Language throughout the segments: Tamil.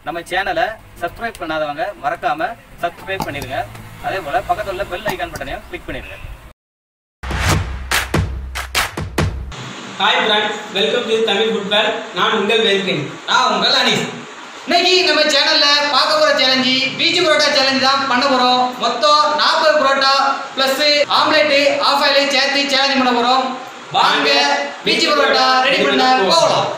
நம்ம சேனலை சப்ஸ்கிரைப் பண்ணாதவங்க மறக்காம சப்ஸ்கிரைப் பண்ணிடுங்க அதே போல பக்கத்துல உள்ள பெல் ஐகான் பட்டனையும் கிளிக் பண்ணிடுங்க hi friends welcome to Tamil football நான் உங்கள் வேல்கேன் நான் உங்கள் அனீஸ் இன்னைக்கு நம்ம சேனல்ல பார்க்க போற சேலஞ்சு பீச் புரோட்டா சேலஞ்ச் தான் பண்ண போறோம் மொத்தம் நாற்பது parotta plus omelette half boil சேர்த்து சேலஞ்ச் பண்ண போறோம் வாங்க பீச் புரோட்டா ரெடி பண்ண போகலாம்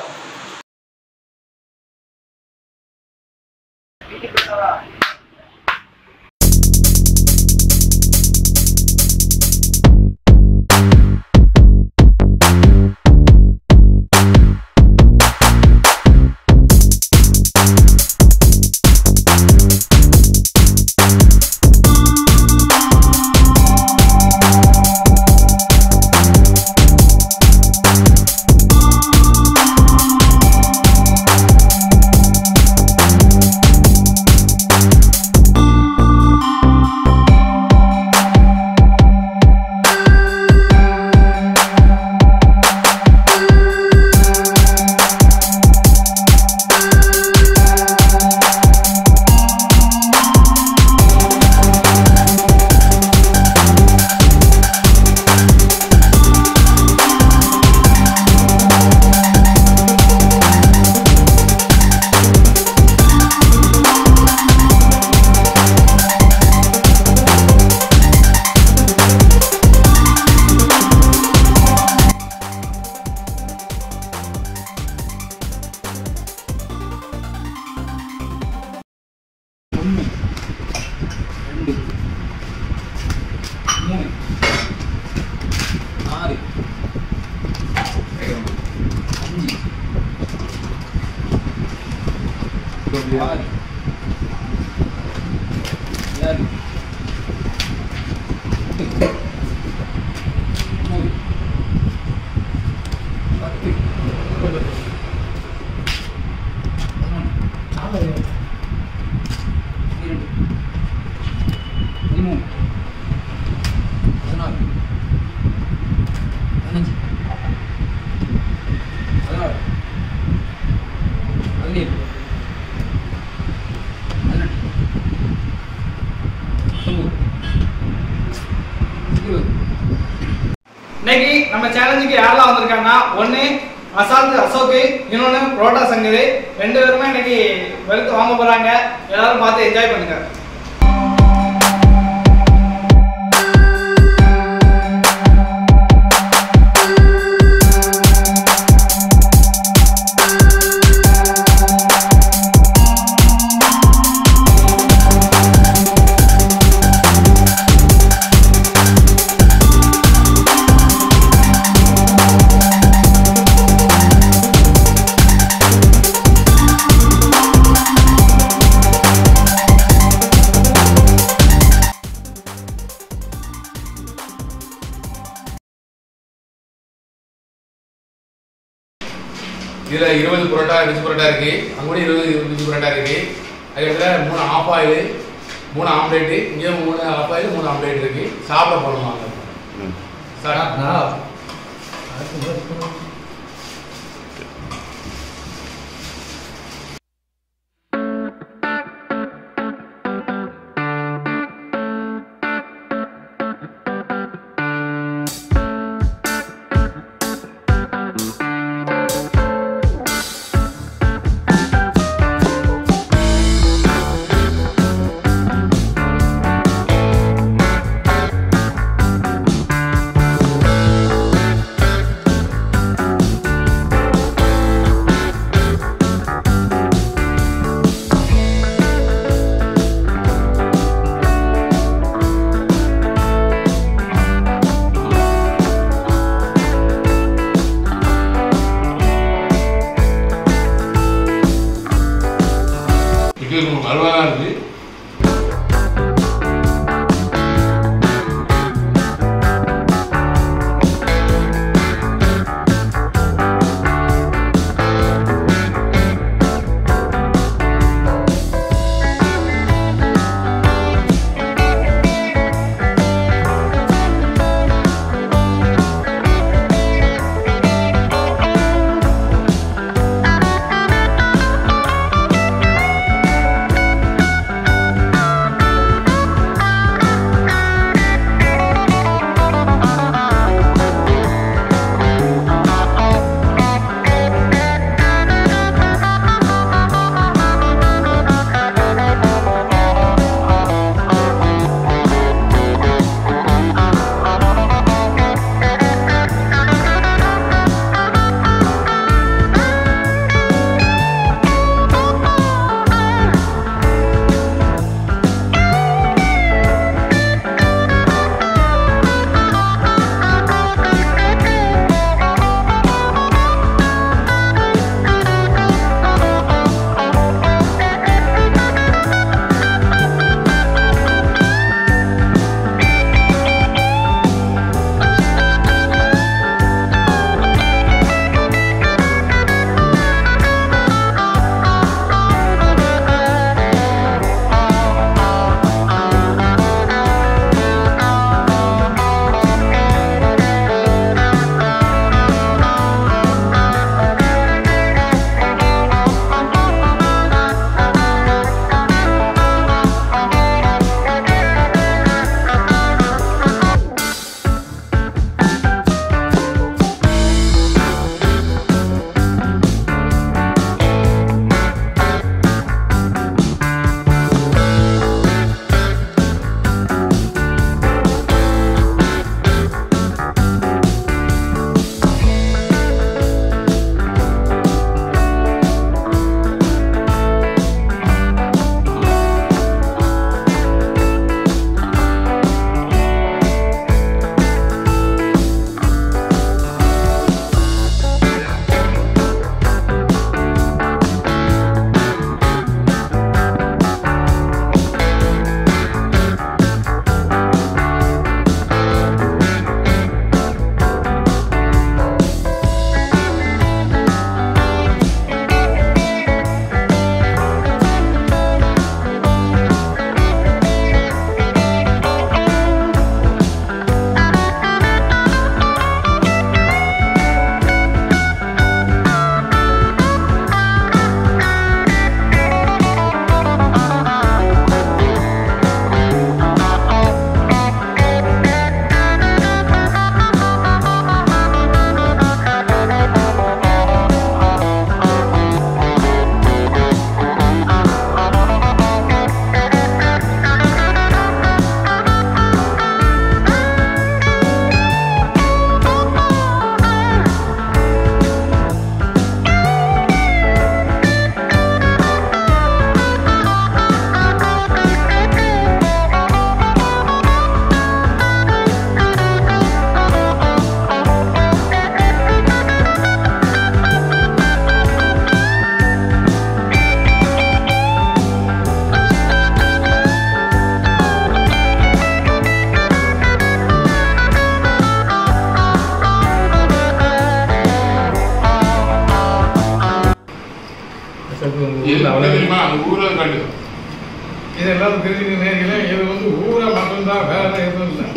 இன்னைக்கு நம்ம சேலஞ்சுக்கு யாரெல்லாம் வந்திருக்காங்கன்னா ஒன்று அசால்ட் அசோக்கு இன்னொன்று புரோட்டா சங்கது ரெண்டு பேருமே இன்னைக்கு வெளுத்து வாங்க போறாங்க எல்லாரும் பார்த்து என்ஜாய் பண்ணுங்க இதுல இருபது புரோட்டா வெஜ் புரோட்டா இருக்கு அங்க கூட இருபது வெஜ் புரோட்டா இருக்கு அதுக்கப்புறம் மூணு ஆஃப் ஆயில் மூணு ஆம்லேட்டு இங்கே மூணு ஆஃப் ஆயில் மூணு ஆம்லேட் இருக்கு சாப்பிட போகணும் வாங்க சாப்பிட்டா இது அருவா தான் இருக்கு ஆ என்ன தெரியுமா அது ஊர்ல கண்டு இது எல்லாரும் தெரிஞ்சுக்க நேர்களே இது வந்து ஊரை மட்டும்தான் வேற எதுவும் இல்லை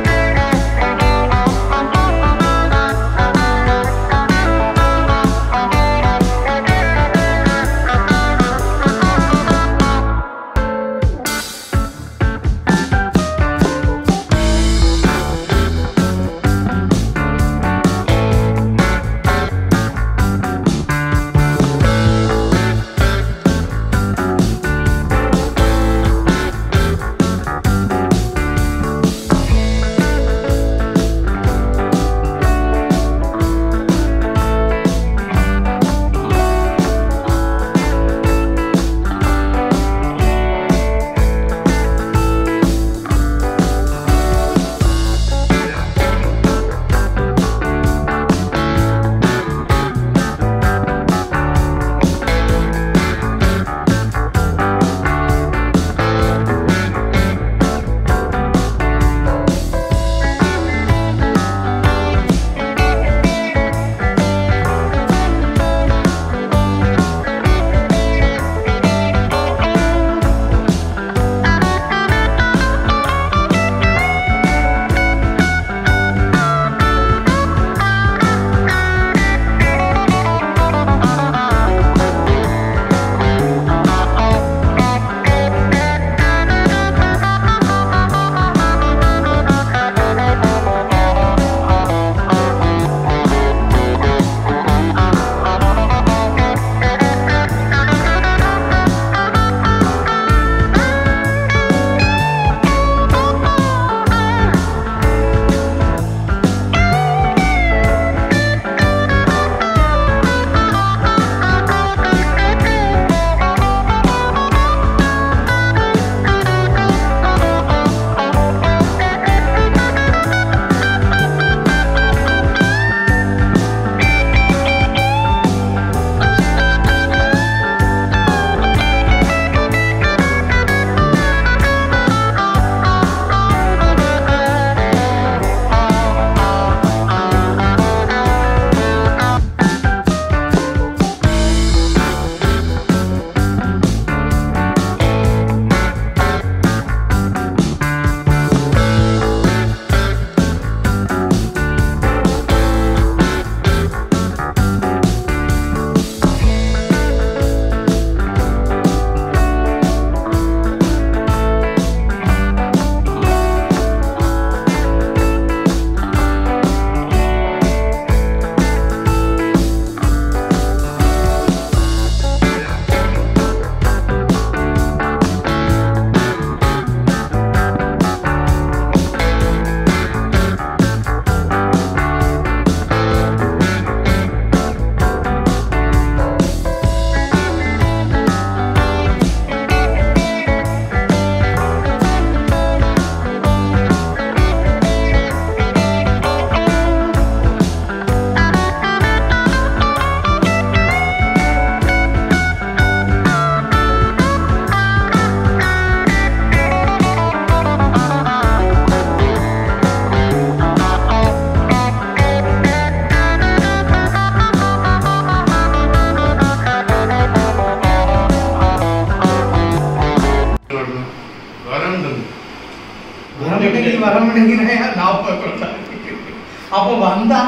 வரமணிக்கு வரமணிக்கு நாற்பது கொடுத்தாங்க அப்போ வந்தா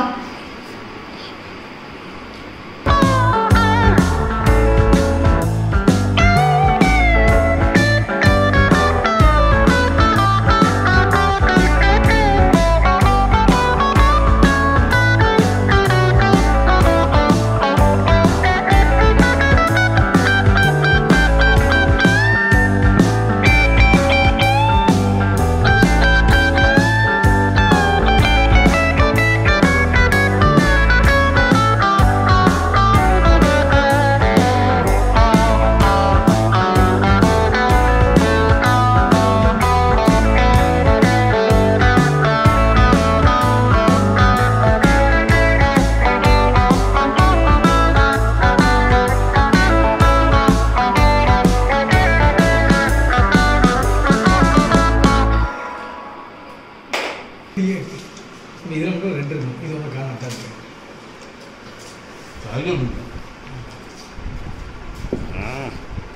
Thank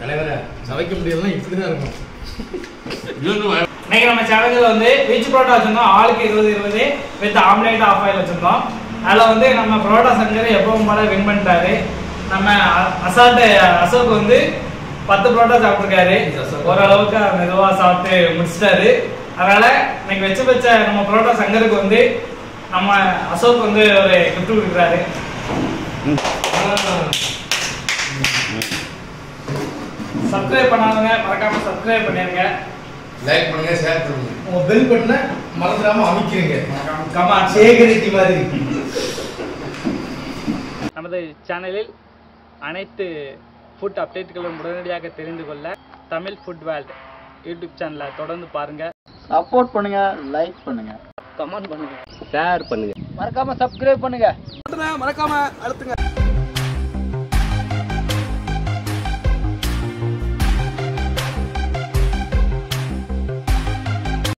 தலைவரை சமைக்க முடியலாம் இப்படி தான் இருக்கும் இன்னைக்கு நம்ம சேனலில் வந்து பீச் புரோட்டா வச்சிருந்தோம் ஆளுக்கு இருபது இருபது வித் ஆம்லேட் ஆஃப் ஆயில் வச்சிருந்தோம் அதில் வந்து நம்ம புரோட்டா சங்கர் எப்பவும் போல வின் பண்ணிட்டாரு நம்ம அ- அசால்ட் அசோக் வந்து பத்து புரோட்டா சாப்பிட்ருக்காரு ஓரளவுக்கு மெதுவாக சாப்பிட்டு முடிச்சிட்டாரு அதனால இன்னைக்கு வச்சு வச்ச நம்ம புரோட்டா சங்கருக்கு வந்து நம்ம அசோக் வந்து ஒரு கிஃப்ட் கொடுக்குறாரு சப்ஸ்கிரைப் பண்ணாதவங்க மறக்காம சப்ஸ்கிரைப் பண்ணிருங்க லைக் பண்ணுங்க ஷேர் பண்ணுங்க உங்க பெல் பட்டனை மறந்துடாம அமைக்கிறீங்க கமான் சேகரித்தி மாதிரி நமது சேனலில் அனைத்து ஃபுட் அப்டேட்டுகளும் உடனடியாக தெரிந்து கொள்ள தமிழ் ஃபுட் வேர்ல்ட் யூடியூப் சேனலை தொடர்ந்து பாருங்க சப்போர்ட் பண்ணுங்க லைக் பண்ணுங்க கமெண்ட் பண்ணுங்க ஷேர் பண்ணுங்க மறக்காம சப்ஸ்கிரைப் பண்ணுங்க மறக்காம அழுத்துங்க